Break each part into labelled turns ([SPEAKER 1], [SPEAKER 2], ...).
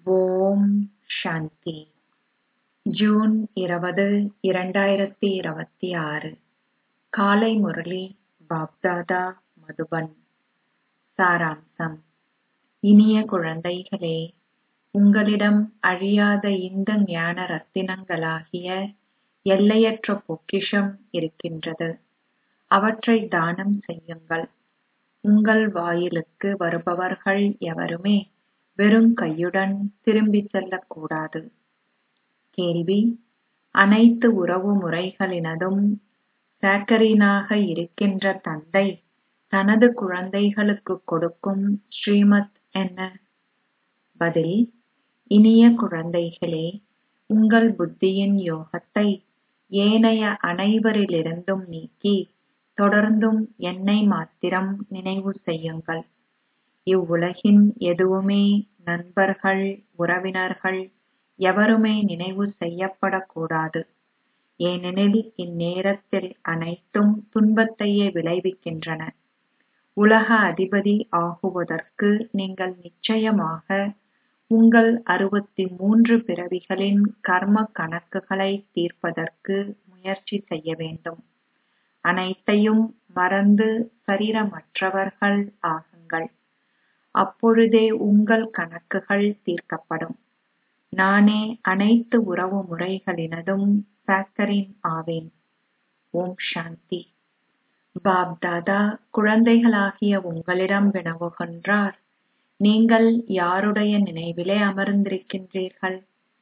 [SPEAKER 1] ஓம் சாந்தி June இருபது இரண்டாயிரத்தி இருபத்தி ஆறு காலை முரளி பாப்தாதா மதுபன் சாராம்சம் இனிய குழந்தைகளே உங்களிடம் அழியாத இந்த ஞான ரத்தினங்களாகிய எல்லையற்ற பொக்கிஷம் இருக்கின்றது அவற்றை தானம் செய்யுங்கள் உங்கள் வாயிலுக்கு வருபவர்கள் எவருமே வெறும் கையுடன் திரும்பிச் செல்லக்கூடாது கேள்வி அனைத்து உறவு முறைகளினதும் சாக்கரீனாக இருக்கின்ற தந்தை தனது குழந்தைகளுக்கு கொடுக்கும் ஸ்ரீமத் என்ன பதில் இனிய குழந்தைகளே உங்கள் புத்தியின் யோகத்தை ஏனைய அனைவரிலிருந்தும் நீக்கி தொடர்ந்தும் என்னை மாத்திரம் நினைவு செய்யுங்கள் இவ்வுலகின் எதுவுமே நண்பர்கள் உறவினர்கள் எவருமே நினைவு செய்யப்படக்கூடாது ஏனெனில் இந்நேரத்தில் அனைத்தும் துன்பத்தையே விளைவிக்கின்றன உலக அதிபதி ஆகுவதற்கு நீங்கள் நிச்சயமாக உங்கள் அறுபத்தி மூன்று பிறவிகளின் கர்ம கணக்குகளை தீர்ப்பதற்கு முயற்சி செய்ய வேண்டும் அனைத்தையும் மறந்து சரீரமற்றவர்கள் ஆகுங்கள் அப்பொழுதே உங்கள் கணக்குகள் தீர்க்கப்படும் நானே அனைத்து உறவு முறைகளினதும் சாக்கரின் ஆவேன் ஓம் சாந்தி பாப் தாதா குழந்தைகளாகிய உங்களிடம் வினவுகின்றார் நீங்கள் யாருடைய நினைவிலே அமர்ந்திருக்கின்றீர்கள்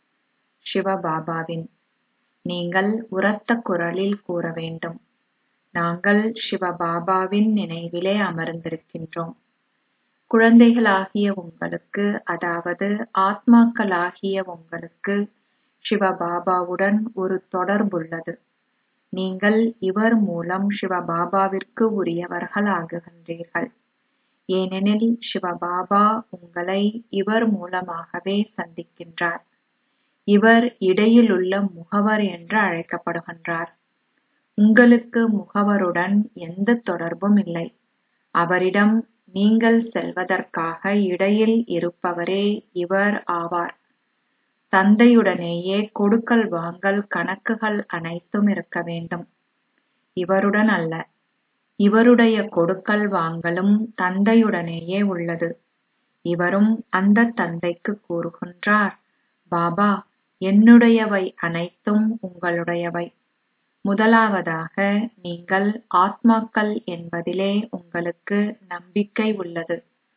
[SPEAKER 1] சிவபாபாவின் நீங்கள் உரத்த குரலில் கூற வேண்டும் நாங்கள் சிவபாபாவின் நினைவிலே அமர்ந்திருக்கின்றோம் குழந்தைகளாகிய உங்களுக்கு அதாவது ஆத்மாக்களாகிய உங்களுக்கு சிவபாபாவுடன் ஒரு தொடர்புள்ளது நீங்கள் இவர் மூலம் சிவபாபாவிற்கு உரியவர்கள் ஆகுகின்றீர்கள் ஏனெனில் சிவபாபா உங்களை இவர் மூலமாகவே சந்திக்கின்றார் இவர் இடையிலுள்ள முகவர் என்று அழைக்கப்படுகின்றார் உங்களுக்கு முகவருடன் எந்த தொடர்பும் இல்லை அவரிடம் நீங்கள் செல்வதற்காக இடையில் இருப்பவரே இவர் ஆவார் தந்தையுடனேயே கொடுக்கல் வாங்கல் கணக்குகள் அனைத்தும் இருக்க வேண்டும் இவருடன் அல்ல இவருடைய கொடுக்கல் வாங்கலும் தந்தையுடனேயே உள்ளது இவரும் அந்த தந்தைக்கு கூறுகின்றார் பாபா என்னுடையவை அனைத்தும் உங்களுடையவை முதலாவதாக நீங்கள் ஆத்மாக்கள் என்பதிலே உங்களுக்கு நம்பிக்கை உள்ளது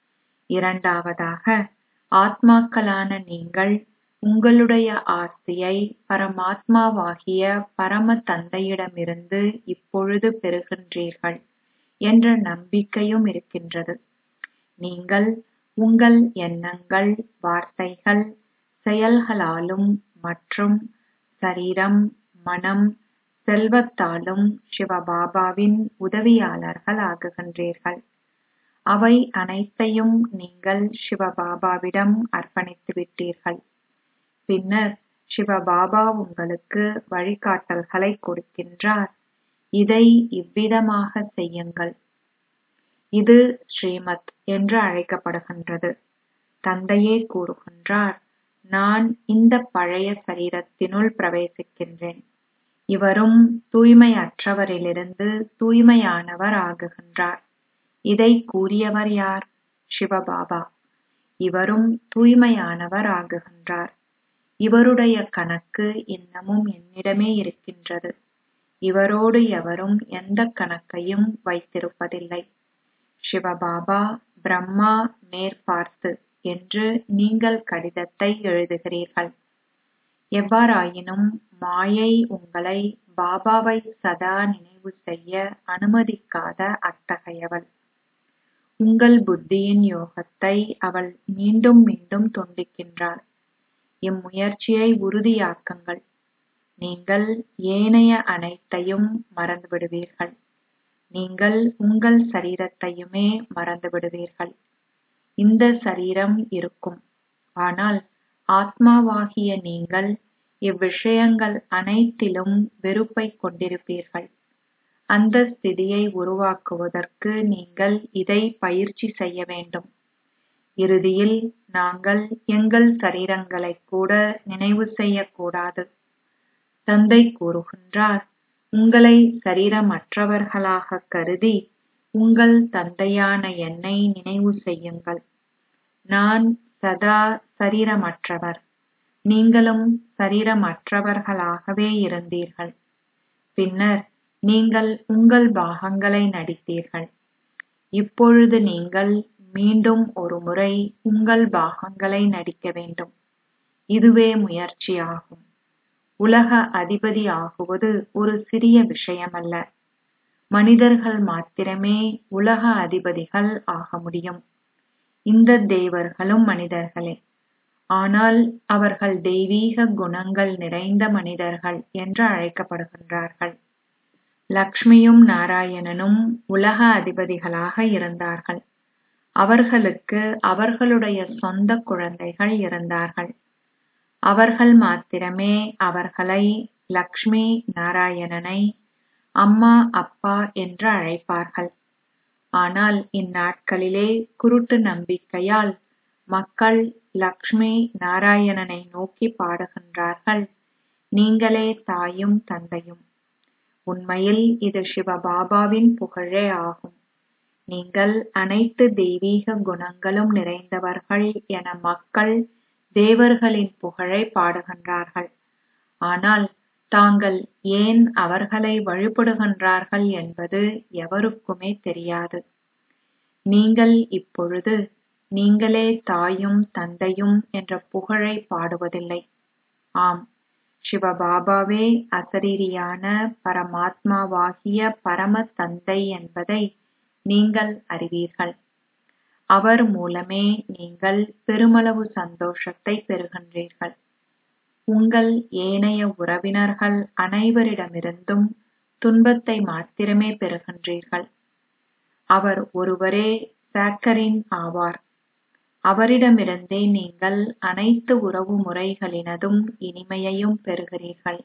[SPEAKER 1] இரண்டாவதாக ஆத்மாக்களான நீங்கள் உங்களுடைய ஆஸ்தியை பரமாத்மாவாகிய பரம தந்தையிடமிருந்து இப்பொழுது பெறுகின்றீர்கள் என்ற நம்பிக்கையும் இருக்கின்றது நீங்கள் உங்கள் எண்ணங்கள் வார்த்தைகள் செயல்களாலும் மற்றும் சரீரம் மனம் செல்வத்தாலும் சிவபாபாவின் உதவியாளர்கள் ஆகுகின்றீர்கள் அவை அனைத்தையும் நீங்கள் சிவபாபாவிடம் அர்ப்பணித்து விட்டீர்கள் பின்னர் சிவபாபா உங்களுக்கு வழிகாட்டல்களை கொடுக்கின்றார் இதை இவ்விதமாக செய்யுங்கள் இது ஸ்ரீமத் என்று அழைக்கப்படுகின்றது தந்தையே கூறுகின்றார் நான் இந்த பழைய சரீரத்தினுள் பிரவேசிக்கின்றேன் இவரும் தூய்மையற்றவரிலிருந்து தூய்மையானவர் ஆகுகின்றார் இதை கூறியவர் யார் சிவபாபா இவரும் தூய்மையானவர் ஆகுகின்றார் இவருடைய கணக்கு இன்னமும் என்னிடமே இருக்கின்றது இவரோடு எவரும் எந்த கணக்கையும் வைத்திருப்பதில்லை சிவபாபா பிரம்மா மேற்பார்த்து என்று நீங்கள் கடிதத்தை எழுதுகிறீர்கள் எவ்வாறாயினும் மாயை உங்களை பாபாவை சதா நினைவு செய்ய அனுமதிக்காத அத்தகையவள் உங்கள் புத்தியின் யோகத்தை அவள் மீண்டும் மீண்டும் துண்டிக்கின்றாள் இம்முயற்சியை உறுதியாக்குங்கள் நீங்கள் ஏனைய அனைத்தையும் மறந்துவிடுவீர்கள் நீங்கள் உங்கள் சரீரத்தையுமே மறந்துவிடுவீர்கள் இந்த சரீரம் இருக்கும் ஆனால் ஆத்மாவாகிய நீங்கள் இவ்விஷயங்கள் அனைத்திலும் வெறுப்பை கொண்டிருப்பீர்கள் அந்த ஸ்திதியை உருவாக்குவதற்கு நீங்கள் இதை பயிற்சி செய்ய வேண்டும் இறுதியில் நாங்கள் எங்கள் சரீரங்களைக் கூட நினைவு செய்யக்கூடாது தந்தை கூறுகின்றார் உங்களை சரீரமற்றவர்களாகக் கருதி உங்கள் தந்தையான என்னை நினைவு செய்யுங்கள் நான் சதா சரீரமற்றவர் நீங்களும் சரீரமற்றவர்களாகவே இருந்தீர்கள் பின்னர் நீங்கள் உங்கள் பாகங்களை நடித்தீர்கள் இப்பொழுது நீங்கள் மீண்டும் ஒரு முறை உங்கள் பாகங்களை நடிக்க வேண்டும் இதுவே முயற்சியாகும் உலக அதிபதி ஆகுவது ஒரு சிறிய விஷயமல்ல மனிதர்கள் மாத்திரமே உலக அதிபதிகள் ஆக முடியும் இந்த தேவர்களும் மனிதர்களே ஆனால் அவர்கள் தெய்வீக குணங்கள் நிறைந்த மனிதர்கள் என்று அழைக்கப்படுகின்றார்கள் லக்ஷ்மியும் நாராயணனும் உலக அதிபதிகளாக இருந்தார்கள் அவர்களுக்கு அவர்களுடைய சொந்த குழந்தைகள் இருந்தார்கள் அவர்கள் மாத்திரமே அவர்களை லக்ஷ்மி நாராயணனை அம்மா அப்பா என்று அழைப்பார்கள் ஆனால் இந்நாட்களிலே குருட்டு நம்பிக்கையால் மக்கள் லக்ஷ்மி நாராயணனை நோக்கி பாடுகின்றார்கள் நீங்களே தாயும் தந்தையும் உண்மையில் இது சிவபாபாவின் புகழே ஆகும் நீங்கள் அனைத்து தெய்வீக குணங்களும் நிறைந்தவர்கள் என மக்கள் தேவர்களின் புகழை பாடுகின்றார்கள் ஆனால் தாங்கள் ஏன் அவர்களை வழிபடுகின்றார்கள் என்பது எவருக்குமே தெரியாது நீங்கள் இப்பொழுது நீங்களே தாயும் தந்தையும் என்ற புகழை பாடுவதில்லை ஆம் சிவபாபாவே அசரீரியான பரமாத்மாவாகிய பரம தந்தை என்பதை நீங்கள் அறிவீர்கள் அவர் மூலமே நீங்கள் பெருமளவு சந்தோஷத்தை பெறுகின்றீர்கள் உங்கள் ஏனைய உறவினர்கள் அனைவரிடமிருந்தும் துன்பத்தை மாத்திரமே பெறுகின்றீர்கள் அவர் ஒருவரே சாக்கரின் ஆவார் அவரிடமிருந்தே நீங்கள் அனைத்து உறவு முறைகளினதும் இனிமையையும் பெறுகிறீர்கள்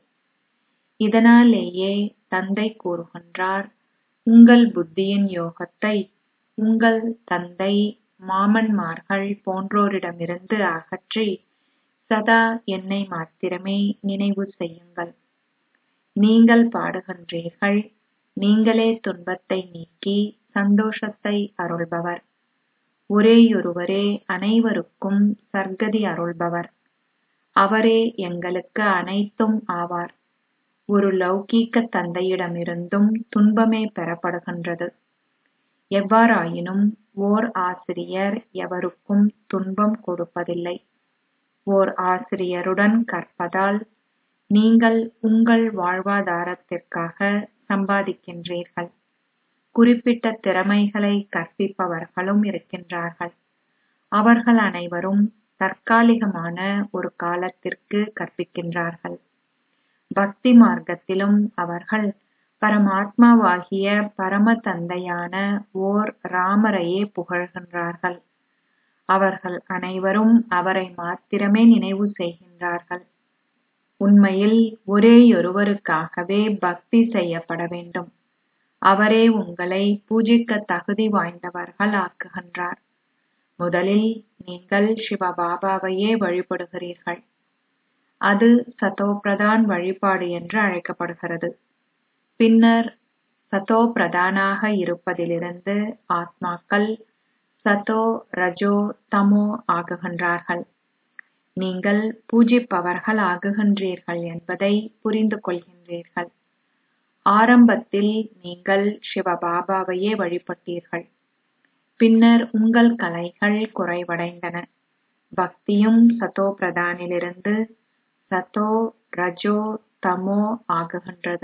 [SPEAKER 1] இதனாலேயே தந்தை கூறுகின்றார் உங்கள் புத்தியின் யோகத்தை உங்கள் தந்தை மாமன்மார்கள் போன்றோரிடமிருந்து அகற்றி சதா என்னை மாத்திரமே நினைவு செய்யுங்கள் நீங்கள் பாடுகின்றீர்கள் நீங்களே துன்பத்தை நீக்கி சந்தோஷத்தை அருள்பவர் ஒரேயொருவரே அனைவருக்கும் சர்க்கதி அருள்பவர் அவரே எங்களுக்கு அனைத்தும் ஆவார் ஒரு லௌகீக தந்தையிடமிருந்தும் துன்பமே பெறப்படுகின்றது எவ்வாறாயினும் ஓர் ஆசிரியர் எவருக்கும் துன்பம் கொடுப்பதில்லை ஓர் ஆசிரியருடன் கற்பதால் நீங்கள் உங்கள் வாழ்வாதாரத்திற்காக சம்பாதிக்கின்றீர்கள் குறிப்பிட்ட திறமைகளை கற்பிப்பவர்களும் இருக்கின்றார்கள் அவர்கள் அனைவரும் தற்காலிகமான ஒரு காலத்திற்கு கற்பிக்கின்றார்கள் பக்தி மார்க்கத்திலும் அவர்கள் பரமாத்மாவாகிய பரம தந்தையான ஓர் ராமரையே புகழ்கின்றார்கள் அவர்கள் அனைவரும் அவரை மாத்திரமே நினைவு செய்கின்றார்கள் உண்மையில் ஒரேயொருவருக்காகவே பக்தி செய்யப்பட வேண்டும் அவரே உங்களை பூஜிக்க தகுதி வாய்ந்தவர்கள் ஆக்குகின்றார் முதலில் நீங்கள் சிவபாபாவையே வழிபடுகிறீர்கள் அது சதோபிரதான் வழிபாடு என்று அழைக்கப்படுகிறது பின்னர் சதோ பிரதானாக இருப்பதிலிருந்து ஆத்மாக்கள் சதோ ரஜோ தமோ ஆகுகின்றார்கள் நீங்கள் பூஜிப்பவர்கள் ஆகுகின்றீர்கள் என்பதை புரிந்து கொள்கின்றீர்கள் ஆரம்பத்தில் நீங்கள் சிவபாபாவையே வழிபட்டீர்கள் பின்னர் உங்கள் கலைகள் குறைவடைந்தன பக்தியும் சதோ பிரதானிலிருந்து சதோ ரஜோ தமோ ஆகுகின்றது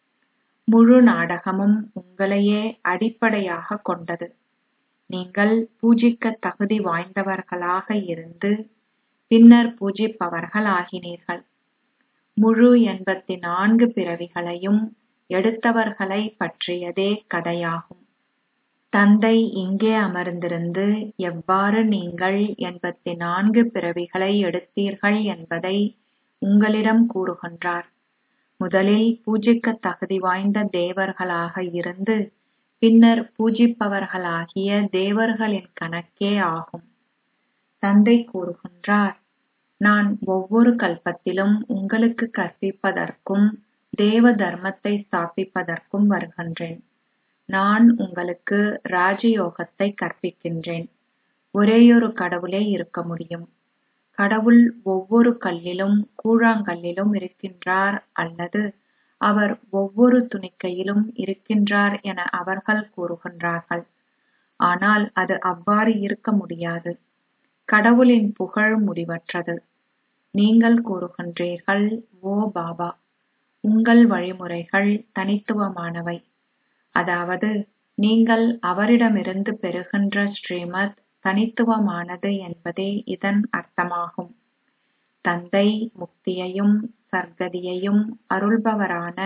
[SPEAKER 1] முழு நாடகமும் உங்களையே அடிப்படையாக கொண்டது நீங்கள் பூஜிக்க தகுதி வாய்ந்தவர்களாக இருந்து பின்னர் பூஜிப்பவர்கள் ஆகினீர்கள் முழு எண்பத்தி நான்கு பிறவிகளையும் எடுத்தவர்களை பற்றியதே கதையாகும் தந்தை இங்கே அமர்ந்திருந்து எவ்வாறு நீங்கள் எண்பத்தி நான்கு பிறவிகளை எடுத்தீர்கள் என்பதை உங்களிடம் கூறுகின்றார் முதலில் பூஜிக்க தகுதி வாய்ந்த தேவர்களாக இருந்து பின்னர் பூஜிப்பவர்களாகிய தேவர்களின் கணக்கே ஆகும் தந்தை கூறுகின்றார் நான் ஒவ்வொரு கல்பத்திலும் உங்களுக்கு கற்பிப்பதற்கும் தேவ தர்மத்தை ஸ்தாபிப்பதற்கும் வருகின்றேன் நான் உங்களுக்கு ராஜயோகத்தை கற்பிக்கின்றேன் ஒரேயொரு கடவுளே இருக்க முடியும் கடவுள் ஒவ்வொரு கல்லிலும் கூழாங்கல்லிலும் இருக்கின்றார் அல்லது அவர் ஒவ்வொரு துணிக்கையிலும் இருக்கின்றார் என அவர்கள் கூறுகின்றார்கள் ஆனால் அது அவ்வாறு இருக்க முடியாது கடவுளின் புகழ் முடிவற்றது நீங்கள் கூறுகின்றீர்கள் ஓ பாபா உங்கள் வழிமுறைகள் தனித்துவமானவை அதாவது நீங்கள் அவரிடமிருந்து பெறுகின்ற ஸ்ரீமத் தனித்துவமானது என்பதே இதன் அர்த்தமாகும் தந்தை முக்தியையும் சர்க்கதியையும் அருள்பவரான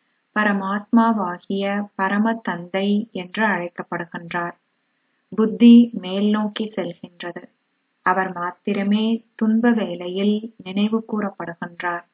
[SPEAKER 1] பரமாத்மாவாகிய பரம தந்தை என்று அழைக்கப்படுகின்றார் புத்தி மேல் நோக்கி செல்கின்றது அவர் மாத்திரமே துன்ப வேளையில் நினைவு கூறப்படுகின்றார்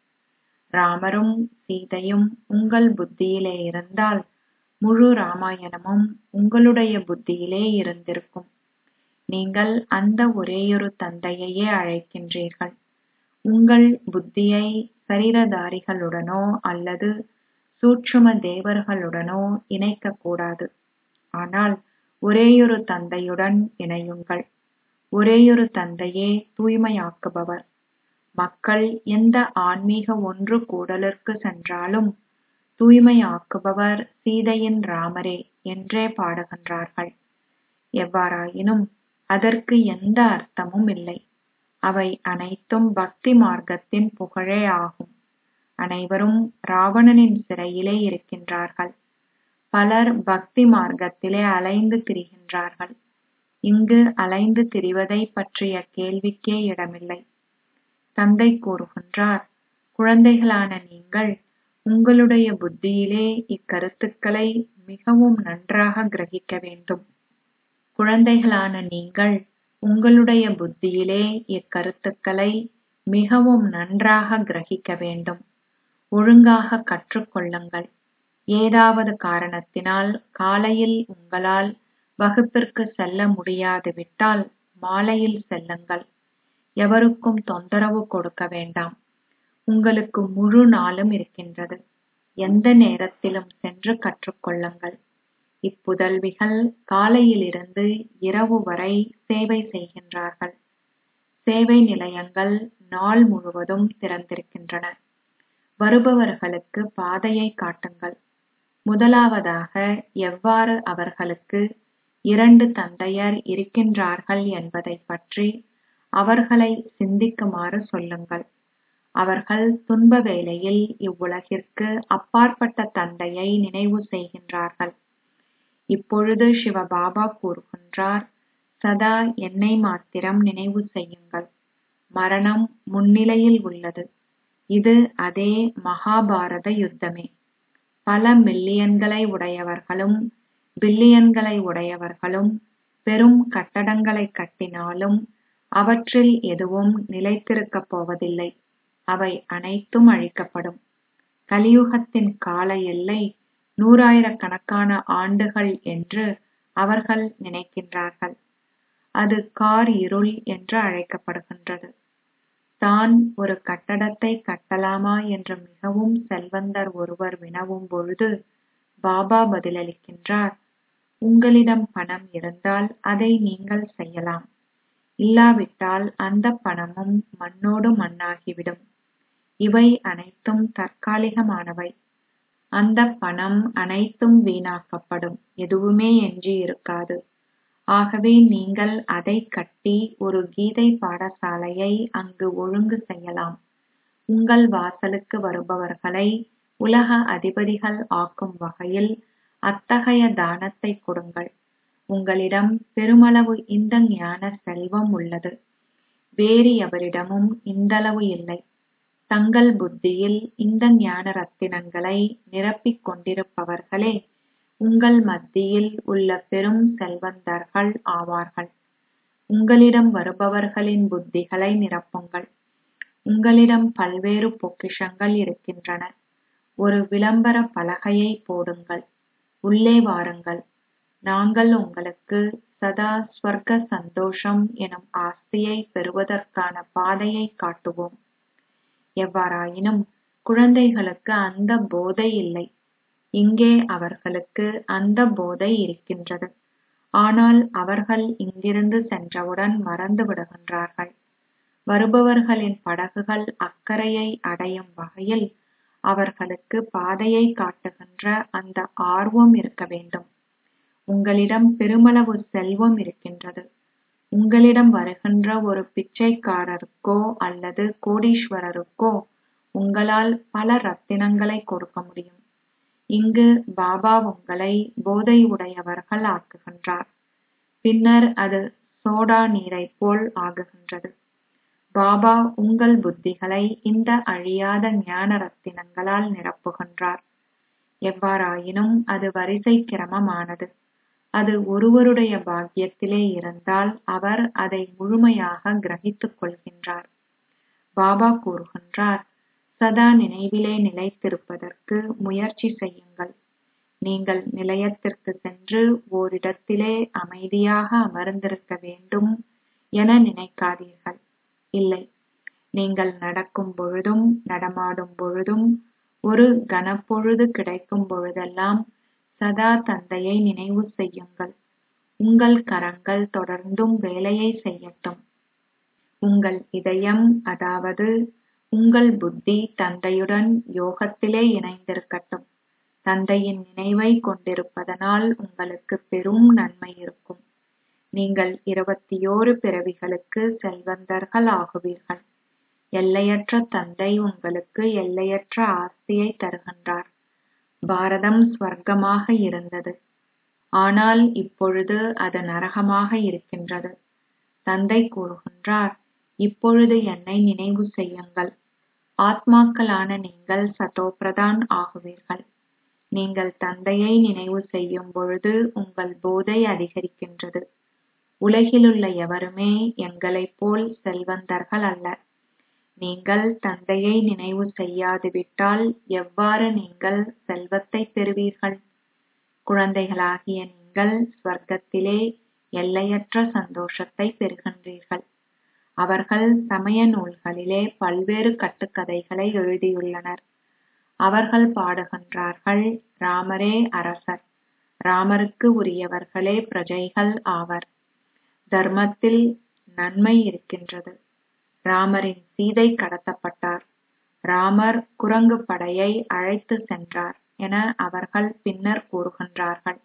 [SPEAKER 1] ராமரும் சீதையும் உங்கள் புத்தியிலே இருந்தால் முழு ராமாயணமும் உங்களுடைய புத்தியிலே இருந்திருக்கும் நீங்கள் அந்த ஒரேயொரு தந்தையையே அழைக்கின்றீர்கள் உங்கள் புத்தியை சரீரதாரிகளுடனோ அல்லது சூட்சும தேவர்களுடனோ இணைக்கக்கூடாது ஆனால் ஒரேயொரு தந்தையுடன் இணையுங்கள் ஒரேயொரு தந்தையே தூய்மையாக்குபவர் மக்கள் எந்த ஆன்மீக ஒன்று கூடலுக்கு சென்றாலும் தூய்மையாக்குபவர் சீதையின் ராமரே என்றே பாடுகின்றார்கள் எவ்வாறாயினும் அதற்கு எந்த அர்த்தமும் இல்லை அவை அனைத்தும் பக்தி மார்க்கத்தின் புகழே ஆகும் அனைவரும் ராவணனின் சிறையிலே இருக்கின்றார்கள் பலர் பக்தி மார்க்கத்திலே அலைந்து திரிகின்றார்கள் இங்கு அலைந்து திரிவதை பற்றிய கேள்விக்கே இடமில்லை தந்தை கூறுகின்றார் குழந்தைகளான நீங்கள் உங்களுடைய புத்தியிலே இக்கருத்துக்களை மிகவும் நன்றாக கிரகிக்க வேண்டும் குழந்தைகளான நீங்கள் உங்களுடைய புத்தியிலே இக்கருத்துக்களை மிகவும் நன்றாக கிரகிக்க வேண்டும் ஒழுங்காக கற்றுக்கொள்ளுங்கள் ஏதாவது காரணத்தினால் காலையில் உங்களால் வகுப்பிற்கு செல்ல முடியாது விட்டால் மாலையில் செல்லுங்கள் எவருக்கும் தொந்தரவு கொடுக்க வேண்டாம் உங்களுக்கு முழு நாளும் இருக்கின்றது எந்த நேரத்திலும் சென்று கற்றுக்கொள்ளுங்கள் இப்புதல்விகள் காலையிலிருந்து இரவு வரை சேவை செய்கின்றார்கள் சேவை நிலையங்கள் நாள் முழுவதும் திறந்திருக்கின்றன வருபவர்களுக்கு பாதையை காட்டுங்கள் முதலாவதாக எவ்வாறு அவர்களுக்கு இரண்டு தந்தையர் இருக்கின்றார்கள் என்பதை பற்றி அவர்களை சிந்திக்குமாறு சொல்லுங்கள் அவர்கள் துன்ப வேளையில் இவ்வுலகிற்கு அப்பாற்பட்ட தந்தையை நினைவு செய்கின்றார்கள் இப்பொழுது சிவபாபா கூறுகின்றார் சதா என்னை மாத்திரம் நினைவு செய்யுங்கள் மரணம் முன்னிலையில் உள்ளது இது அதே மகாபாரத யுத்தமே பல மில்லியன்களை உடையவர்களும் பில்லியன்களை உடையவர்களும் பெரும் கட்டடங்களை கட்டினாலும் அவற்றில் எதுவும் நிலைத்திருக்கப் போவதில்லை அவை அனைத்தும் அழிக்கப்படும் கலியுகத்தின் கால எல்லை நூறாயிரக்கணக்கான ஆண்டுகள் என்று அவர்கள் நினைக்கின்றார்கள் அது கார் இருள் என்று அழைக்கப்படுகின்றது தான் ஒரு கட்டடத்தை கட்டலாமா என்று மிகவும் செல்வந்தர் ஒருவர் வினவும் பொழுது பாபா பதிலளிக்கின்றார் உங்களிடம் பணம் இருந்தால் அதை நீங்கள் செய்யலாம் இல்லாவிட்டால் அந்த பணமும் மண்ணோடு மண்ணாகிவிடும் இவை அனைத்தும் தற்காலிகமானவை அந்த பணம் அனைத்தும் வீணாக்கப்படும் எதுவுமே எஞ்சி இருக்காது ஆகவே நீங்கள் அதை கட்டி ஒரு கீதை பாடசாலையை அங்கு ஒழுங்கு செய்யலாம் உங்கள் வாசலுக்கு வருபவர்களை உலக அதிபதிகள் ஆக்கும் வகையில் அத்தகைய தானத்தை கொடுங்கள் உங்களிடம் பெருமளவு இந்த ஞான செல்வம் உள்ளது வேறு எவரிடமும் இந்தளவு இல்லை தங்கள் புத்தியில் இந்த ஞான ரத்தினங்களை நிரப்பிக் கொண்டிருப்பவர்களே உங்கள் மத்தியில் உள்ள பெரும் செல்வந்தர்கள் ஆவார்கள் உங்களிடம் வருபவர்களின் புத்திகளை நிரப்புங்கள் உங்களிடம் பல்வேறு பொக்கிஷங்கள் இருக்கின்றன ஒரு விளம்பர பலகையை போடுங்கள் உள்ளே வாருங்கள் நாங்கள் உங்களுக்கு சதா ஸ்வர்க்க சந்தோஷம் எனும் ஆஸ்தியை பெறுவதற்கான பாதையை காட்டுவோம் எவ்வாறாயினும் குழந்தைகளுக்கு அந்த போதை இல்லை இங்கே அவர்களுக்கு அந்த போதை இருக்கின்றது ஆனால் அவர்கள் இங்கிருந்து சென்றவுடன் மறந்து விடுகின்றார்கள் வருபவர்களின் படகுகள் அக்கறையை அடையும் வகையில் அவர்களுக்கு பாதையை காட்டுகின்ற அந்த ஆர்வம் இருக்க வேண்டும் உங்களிடம் பெருமளவு செல்வம் இருக்கின்றது உங்களிடம் வருகின்ற ஒரு பிச்சைக்காரருக்கோ அல்லது கோடீஸ்வரருக்கோ உங்களால் பல ரத்தினங்களை கொடுக்க முடியும் இங்கு பாபா உங்களை போதை உடையவர்கள் ஆக்குகின்றார் பின்னர் அது சோடா நீரைப் போல் ஆகுகின்றது பாபா உங்கள் புத்திகளை இந்த அழியாத ஞான ரத்தினங்களால் நிரப்புகின்றார் எவ்வாறாயினும் அது வரிசை கிரமமானது அது ஒருவருடைய பாக்கியத்திலே இருந்தால் அவர் அதை முழுமையாக கிரகித்துக் கொள்கின்றார் பாபா கூறுகின்றார் சதா நினைவிலே நிலைத்திருப்பதற்கு முயற்சி செய்யுங்கள் நீங்கள் நிலையத்திற்கு சென்று ஓரிடத்திலே அமைதியாக அமர்ந்திருக்க வேண்டும் என நினைக்காதீர்கள் இல்லை நீங்கள் நடக்கும் பொழுதும் நடமாடும் பொழுதும் ஒரு கணப்பொழுது கிடைக்கும் பொழுதெல்லாம் சதா தந்தையை நினைவு செய்யுங்கள் உங்கள் கரங்கள் தொடர்ந்தும் வேலையை செய்யட்டும் உங்கள் இதயம் அதாவது உங்கள் புத்தி தந்தையுடன் யோகத்திலே இணைந்திருக்கட்டும் தந்தையின் நினைவை கொண்டிருப்பதனால் உங்களுக்கு பெரும் நன்மை இருக்கும் நீங்கள் இருபத்தியோரு பிறவிகளுக்கு செல்வந்தர்கள் ஆகுவீர்கள் எல்லையற்ற தந்தை உங்களுக்கு எல்லையற்ற ஆஸ்தியை தருகின்றார் பாரதம் ஸ்வர்க்கமாக இருந்தது ஆனால் இப்பொழுது அது நரகமாக இருக்கின்றது தந்தை கூறுகின்றார் இப்பொழுது என்னை நினைவு செய்யுங்கள் ஆத்மாக்களான நீங்கள் சதோபிரதான் ஆகுவீர்கள் நீங்கள் தந்தையை நினைவு செய்யும் பொழுது உங்கள் போதை அதிகரிக்கின்றது உலகிலுள்ள எவருமே எங்களைப் போல் செல்வந்தர்கள் அல்ல நீங்கள் தந்தையை நினைவு செய்யாது விட்டால் எவ்வாறு நீங்கள் செல்வத்தை பெறுவீர்கள் குழந்தைகளாகிய நீங்கள் ஸ்வர்க்கத்திலே எல்லையற்ற சந்தோஷத்தை பெறுகின்றீர்கள் அவர்கள் சமய நூல்களிலே பல்வேறு கட்டுக்கதைகளை எழுதியுள்ளனர் அவர்கள் பாடுகின்றார்கள் ராமரே அரசர் ராமருக்கு உரியவர்களே பிரஜைகள் ஆவர் தர்மத்தில் நன்மை இருக்கின்றது ராமரின் சீதை கடத்தப்பட்டார் ராமர் குரங்கு படையை அழைத்து சென்றார் என அவர்கள் பின்னர் கூறுகின்றார்கள்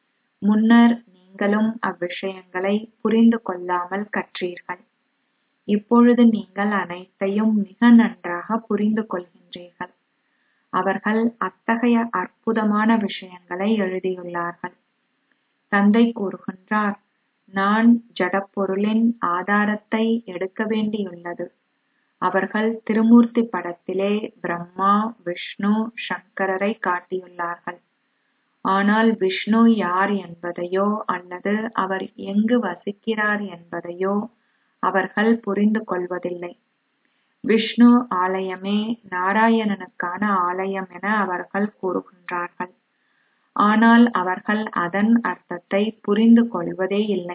[SPEAKER 1] முன்னர் நீங்களும் அவ்விஷயங்களை புரிந்து கொள்ளாமல் கற்றீர்கள் இப்பொழுது நீங்கள் அனைத்தையும் மிக நன்றாக புரிந்து கொள்கின்றீர்கள் அவர்கள் அத்தகைய அற்புதமான விஷயங்களை எழுதியுள்ளார்கள் தந்தை கூறுகின்றார் நான் ஜடப்பொருளின் ஆதாரத்தை எடுக்க வேண்டியுள்ளது அவர்கள் திருமூர்த்தி படத்திலே பிரம்மா விஷ்ணு சங்கரரை காட்டியுள்ளார்கள் ஆனால் விஷ்ணு யார் என்பதையோ அல்லது அவர் எங்கு வசிக்கிறார் என்பதையோ அவர்கள் புரிந்து கொள்வதில்லை விஷ்ணு ஆலயமே நாராயணனுக்கான ஆலயம் என அவர்கள் கூறுகின்றார்கள் ஆனால் அவர்கள் அதன் அர்த்தத்தை புரிந்து கொள்வதே இல்லை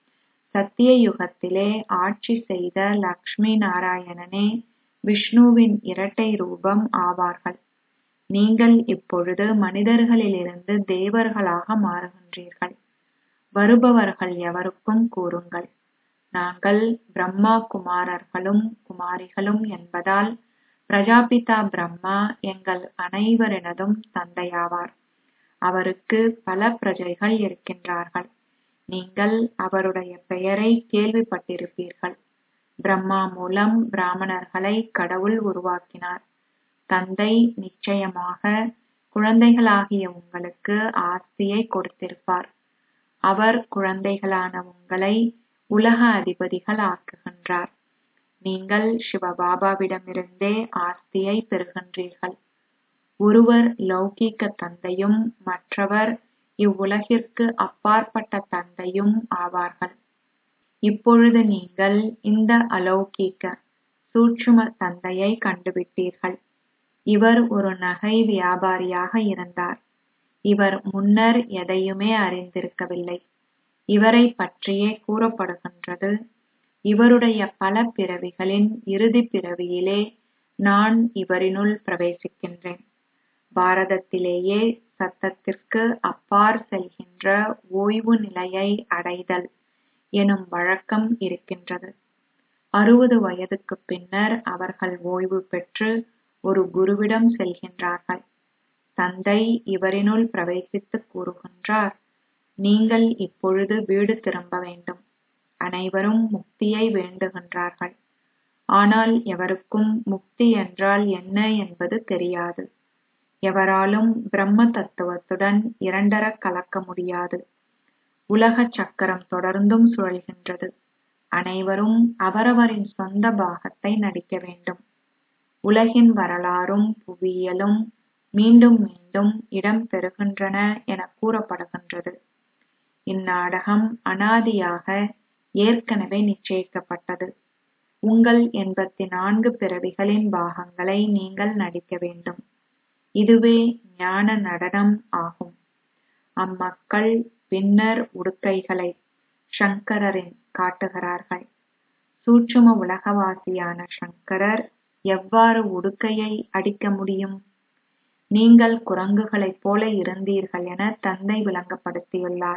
[SPEAKER 1] சத்திய யுகத்திலே ஆட்சி செய்த லக்ஷ்மி நாராயணனே விஷ்ணுவின் இரட்டை ரூபம் ஆவார்கள் நீங்கள் இப்பொழுது மனிதர்களிலிருந்து தேவர்களாக மாறுகின்றீர்கள் வருபவர்கள் எவருக்கும் கூறுங்கள் நாங்கள் பிரம்மா குமாரர்களும் குமாரிகளும் என்பதால் பிரஜாபிதா பிரம்மா எங்கள் அனைவரினதும் தந்தையாவார் அவருக்கு பல பிரஜைகள் இருக்கின்றார்கள் நீங்கள் அவருடைய பெயரை கேள்விப்பட்டிருப்பீர்கள் பிரம்மா மூலம் பிராமணர்களை கடவுள் உருவாக்கினார் தந்தை நிச்சயமாக குழந்தைகளாகிய உங்களுக்கு ஆஸ்தியை கொடுத்திருப்பார் அவர் குழந்தைகளான உங்களை உலக அதிபதிகள் ஆக்குகின்றார் நீங்கள் சிவபாபாவிடமிருந்தே ஆஸ்தியை பெறுகின்றீர்கள் ஒருவர் லௌகீக தந்தையும் மற்றவர் இவ்வுலகிற்கு அப்பாற்பட்ட தந்தையும் ஆவார்கள் இப்பொழுது நீங்கள் இந்த அலௌகீக சூட்சும தந்தையை கண்டுவிட்டீர்கள் இவர் ஒரு நகை வியாபாரியாக இருந்தார் இவர் முன்னர் எதையுமே அறிந்திருக்கவில்லை இவரைப் பற்றியே கூறப்படுகின்றது இவருடைய பல பிறவிகளின் இறுதிப் பிறவியிலே நான் இவரினுள் பிரவேசிக்கின்றேன் பாரதத்திலேயே சத்தத்திற்கு அப்பாற் செல்கின்ற ஓய்வு நிலையை அடைதல் எனும் வழக்கம் இருக்கின்றது அறுபது வயதுக்குப் பின்னர் அவர்கள் ஓய்வு பெற்று ஒரு குருவிடம் செல்கின்றார்கள் தந்தை இவரினுள் பிரவேசித்துக் கூறுகின்றார் நீங்கள் இப்பொழுது வீடு திரும்ப வேண்டும் அனைவரும் முக்தியை வேண்டுகின்றார்கள் ஆனால் எவருக்கும் முக்தி என்றால் என்ன என்பது தெரியாது எவராலும் பிரம்ம தத்துவத்துடன் இரண்டரக் கலக்க முடியாது உலக சக்கரம் தொடர்ந்தும் சுழல்கின்றது அனைவரும் அவரவரின் சொந்த பாகத்தை நடிக்க வேண்டும் உலகின் வரலாறும் புவியியலும் மீண்டும் மீண்டும் இடம் பெறுகின்றன என கூறப்படுகின்றது இந்நாடகம் அனாதியாக ஏற்கனவே நிச்சயிக்கப்பட்டது உங்கள் எண்பத்தி நான்கு பிறவிகளின் பாகங்களை நீங்கள் நடிக்க வேண்டும் இதுவே ஞான நடனம் ஆகும் அம்மக்கள் பின்னர் உடுக்கைகளை சங்கரரின் காட்டுகிறார்கள் சூட்சும உலகவாசியான சங்கரர் எவ்வாறு உடுக்கையை அடிக்க முடியும் நீங்கள் குரங்குகளைப் போல இருந்தீர்கள் என தந்தை விளங்கப்படுத்தியுள்ளார்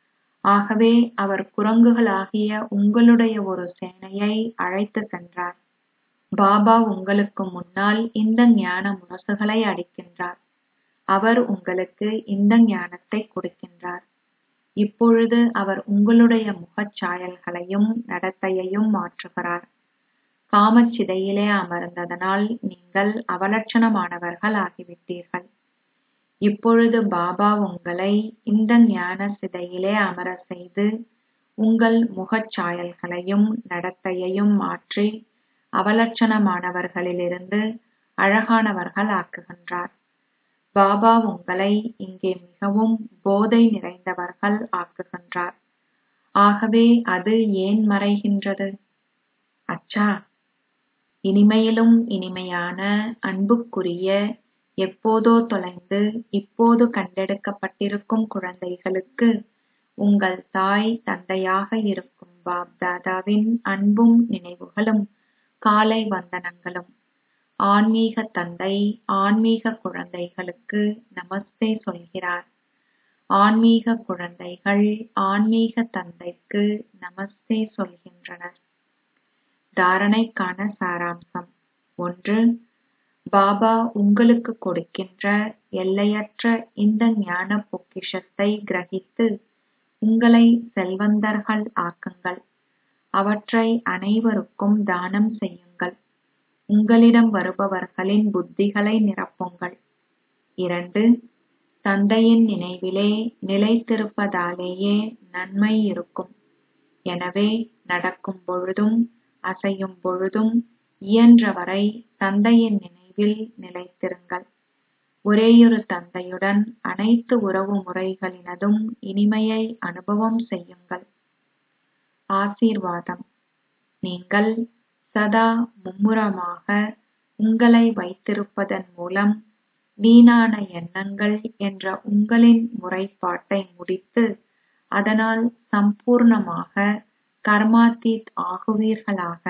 [SPEAKER 1] ஆகவே அவர் குரங்குகளாகிய உங்களுடைய ஒரு சேனையை அழைத்து சென்றார் பாபா உங்களுக்கு முன்னால் இந்த ஞான முரசுகளை அடிக்கின்றார் அவர் உங்களுக்கு இந்த ஞானத்தை கொடுக்கின்றார் இப்பொழுது அவர் உங்களுடைய முகச் சாயல்களையும் நடத்தையையும் மாற்றுகிறார் காமச்சிதையிலே அமர்ந்ததனால் நீங்கள் அவலட்சணமானவர்கள் ஆகிவிட்டீர்கள் இப்பொழுது பாபா உங்களை இந்த ஞான சிதையிலே அமர செய்து உங்கள் முகச் சாயல்களையும் நடத்தையையும் மாற்றி அவலட்சணமானவர்களிலிருந்து அழகானவர்கள் ஆக்குகின்றார் பாபா உங்களை இங்கே மிகவும் போதை நிறைந்தவர்கள் ஆக்குகின்றார் ஆகவே அது ஏன் மறைகின்றது அச்சா இனிமையிலும் இனிமையான அன்புக்குரிய எப்போதோ தொலைந்து இப்போது கண்டெடுக்கப்பட்டிருக்கும் குழந்தைகளுக்கு உங்கள் தாய் தந்தையாக இருக்கும் பாப் தாதாவின் அன்பும் நினைவுகளும் காலை வந்தனங்களும் ஆன்மீக தந்தை ஆன்மீக குழந்தைகளுக்கு நமஸ்தே சொல்கிறார் ஆன்மீக குழந்தைகள் ஆன்மீக தந்தைக்கு நமஸ்தே சொல்கின்றனர் தாரணைக்கான சாராம்சம் ஒன்று பாபா உங்களுக்கு கொடுக்கின்ற எல்லையற்ற இந்த ஞான பொக்கிஷத்தை கிரகித்து உங்களை செல்வந்தர்கள் ஆக்குங்கள் அவற்றை அனைவருக்கும் தானம் செய்யுங்கள் உங்களிடம் வருபவர்களின் புத்திகளை நிரப்புங்கள் இரண்டு தந்தையின் நினைவிலே நிலைத்திருப்பதாலேயே நன்மை இருக்கும் எனவே நடக்கும் பொழுதும் அசையும் பொழுதும் இயன்றவரை தந்தையின் நினைவில் நிலைத்திருங்கள் ஒரேயொரு தந்தையுடன் அனைத்து உறவு முறைகளினதும் இனிமையை அனுபவம் செய்யுங்கள் ஆசீர்வாதம் நீங்கள் சதா மும்முரமாக உங்களை வைத்திருப்பதன் மூலம் வீணான எண்ணங்கள் என்ற உங்களின் முறைப்பாட்டை முடித்து அதனால் சம்பூர்ணமாக கர்மாத்தீத் ஆகுவீர்களாக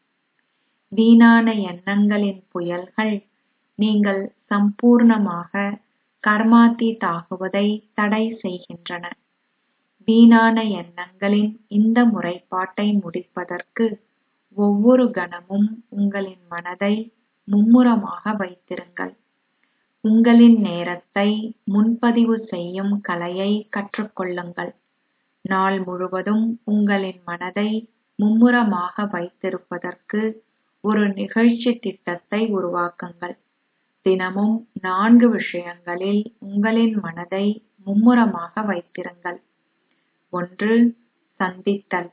[SPEAKER 1] வீணான எண்ணங்களின் புயல்கள் நீங்கள் சம்பூர்ணமாக கர்மாத்தீத் ஆகுவதை தடை செய்கின்றன வீணான எண்ணங்களின் இந்த முறைப்பாட்டை முடிப்பதற்கு ஒவ்வொரு கணமும் உங்களின் மனதை மும்முரமாக வைத்திருங்கள் உங்களின் நேரத்தை முன்பதிவு செய்யும் கலையை கற்றுக்கொள்ளுங்கள் நாள் முழுவதும் உங்களின் மனதை மும்முரமாக வைத்திருப்பதற்கு ஒரு நிகழ்ச்சி திட்டத்தை உருவாக்குங்கள் தினமும் நான்கு விஷயங்களில் உங்களின் மனதை மும்முரமாக வைத்திருங்கள் ஒன்று சந்தித்தல்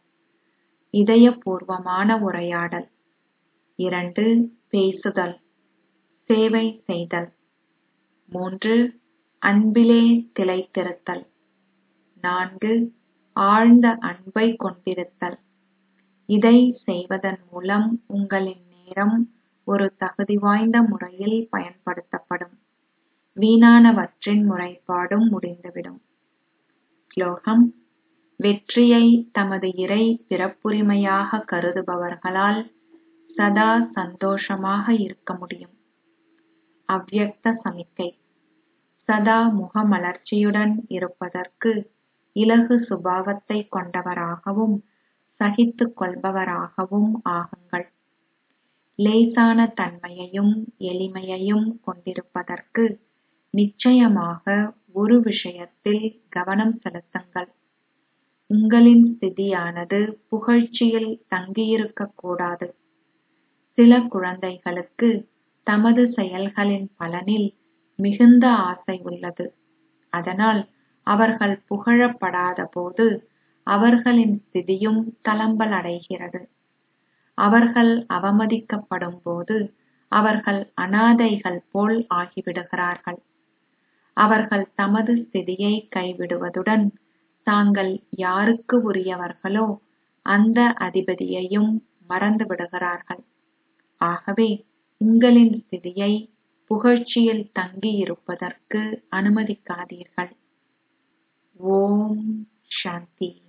[SPEAKER 1] இதயபூர்வமான உரையாடல் இரண்டு பேசுதல் சேவை செய்தல் மூன்று அன்பிலே திளைத்திருத்தல் நான்கு ஆழ்ந்த அன்பை கொண்டிருத்தல் இதை செய்வதன் மூலம் உங்களின் நேரம் ஒரு தகுதி வாய்ந்த முறையில் பயன்படுத்தப்படும் வீணானவற்றின் முறைப்பாடும் முடிந்துவிடும் ஸ்லோகம் வெற்றியை தமது இறை பிறப்புரிமையாக கருதுபவர்களால் சதா சந்தோஷமாக இருக்க முடியும் அவ்யக்த சமிக்கை சதா முகமலர்ச்சியுடன் இருப்பதற்கு இலகு சுபாவத்தை கொண்டவராகவும் சகித்துக் கொள்பவராகவும் ஆகுங்கள் லேசான தன்மையையும் எளிமையையும் கொண்டிருப்பதற்கு நிச்சயமாக ஒரு விஷயத்தில் கவனம் செலுத்துங்கள் உங்களின் ஸ்திதியானது புகழ்ச்சியில் தங்கியிருக்கக் கூடாது சில குழந்தைகளுக்கு தமது செயல்களின் பலனில் மிகுந்த ஆசை உள்ளது அதனால் அவர்கள் புகழப்படாத போது அவர்களின் ஸ்திதியும் தளம்பலடைகிறது அவர்கள் அவமதிக்கப்படும் போது அவர்கள் அனாதைகள் போல் ஆகிவிடுகிறார்கள் அவர்கள் தமது ஸ்திதியை கைவிடுவதுடன் தாங்கள் யாருக்கு உரியவர்களோ அந்த அதிபதியையும் மறந்து விடுகிறார்கள் ஆகவே உங்களின் ஸ்திதியை புகழ்ச்சியில் தங்கி இருப்பதற்கு அனுமதிக்காதீர்கள் ஓம் சாந்தி